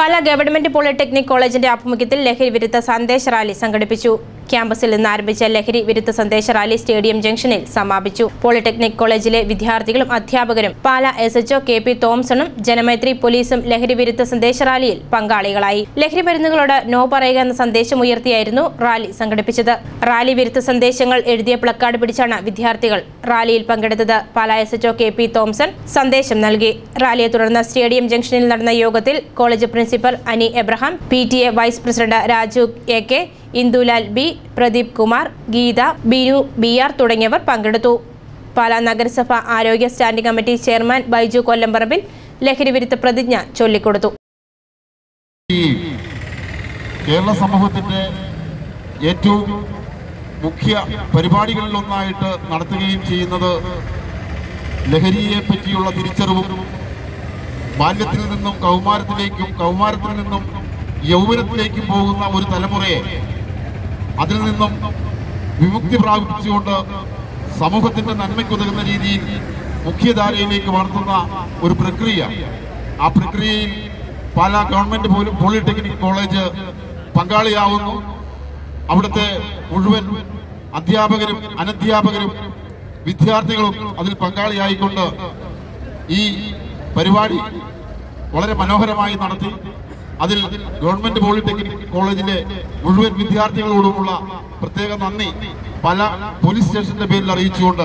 Pala government polytechnic കോളേജിന്റെ ആഭിമുഖ്യത്തിൽ ലഹരി വിരുദ്ധ സന്ദേശ റാലി സംഘടിപ്പിച്ചു ക്യാമ്പസിൽ നിന്ന് ആരംഭിച്ച ലഹരി വിരുദ്ധ സന്ദേശ റാലി സ്റ്റേഡിയം ജംഗ്ഷനിൽ സമാപിച്ചു പോളിടെക്നിക് കോളേജിലെ വിദ്യാർത്ഥികളും അധ്യാപകരും Pala S H O K P തോംസണും ജനമൈത്രി പോലീസും ലഹരി വിരുദ്ധ സന്ദേശ റാലിയിൽ പങ്കാളികളായി ലഹരി മരുന്നുകളോട് നോ പറയുക എന്ന സന്ദേശം ഉയർത്തിയായിരുന്നു റാലി സംഘടിപ്പിച്ചത് റാലി വിരുദ്ധ സന്ദേശങ്ങൾ എഴുതിയ പ്ലക്കാർഡ് പിടിച്ചാണ് വിദ്യാർത്ഥികൾ റാലിയിൽ പങ്കെടുത്തത് Pala S H O K P Thomson സന്ദേശം നൽകി റാലിയെ തുടർന്ന് സ്റ്റേഡിയം ജംഗ്ഷനിൽ നടന്ന യോഗത്തിൽ college principal Ani Abraham P T A vice president Raju A K Indulal B Pradeep Kumar Geetha Binu B R തുടങ്ങിയവർ പങ്കെടുത്തു പാലാ നഗരസഭ ആരോഗ്യ standing committee chairman Baiju Kollamparambil ലഹരി വിരുദ്ധ പ്രതിജ്ഞ ചൊല്ലിക്കൊടുത്തു ഈ കേരള സമൂഹത്തിന്റെ ഏറ്റവും മുഖ്യ പരിപാടികളിലൊന്നായിട്ട് നടത്തുകയും ചെയ്യുന്നത് ലഹരിയെ പറ്റിയുള്ള തിരിച്ചറിവും ബാല്യത്തിൽ നിന്നും കൗമാരത്തിലേക്കും കൗമാരത്തിൽ നിന്നും യൗവനത്തിലേക്കും പോകുന്ന ഒരു തലമുറയെ അതിൽ നിന്നും വിമുക്തി പ്രാപിച്ചുകൊണ്ട് സമൂഹത്തിന്റെ നന്മയ്ക്കുതകുന്ന രീതിയിൽ മുഖ്യധാരയിലേക്ക് വളർത്തുന്ന ഒരു പ്രക്രിയ ആ പ്രക്രിയയിൽ പാലാ ഗവൺമെന്റ് പോലി- പോളിടെക്നിക് കോളേജ് പങ്കാളിയാവുന്നു അവിടുത്തെ മുഴുവൻ അധ്യാപകരും അനധ്യാപകരും വിദ്യാർത്ഥികളും അതിൽ പങ്കാളിയായിക്കൊണ്ട് ഈ പരിപാടി വളരെ മനോഹരമായി നടത്തി അതിൽ ഗവൺമെന്റ് പോളിടെക്നിക് കോളേജിലെ മുഴുവൻ വിദ്യാർത്ഥികളോടുമുള്ള പ്രത്യേക നന്ദി പല പോലീസ് സ്റ്റേഷന്റെ പേരിൽ അറിയിച്ചുകൊണ്ട്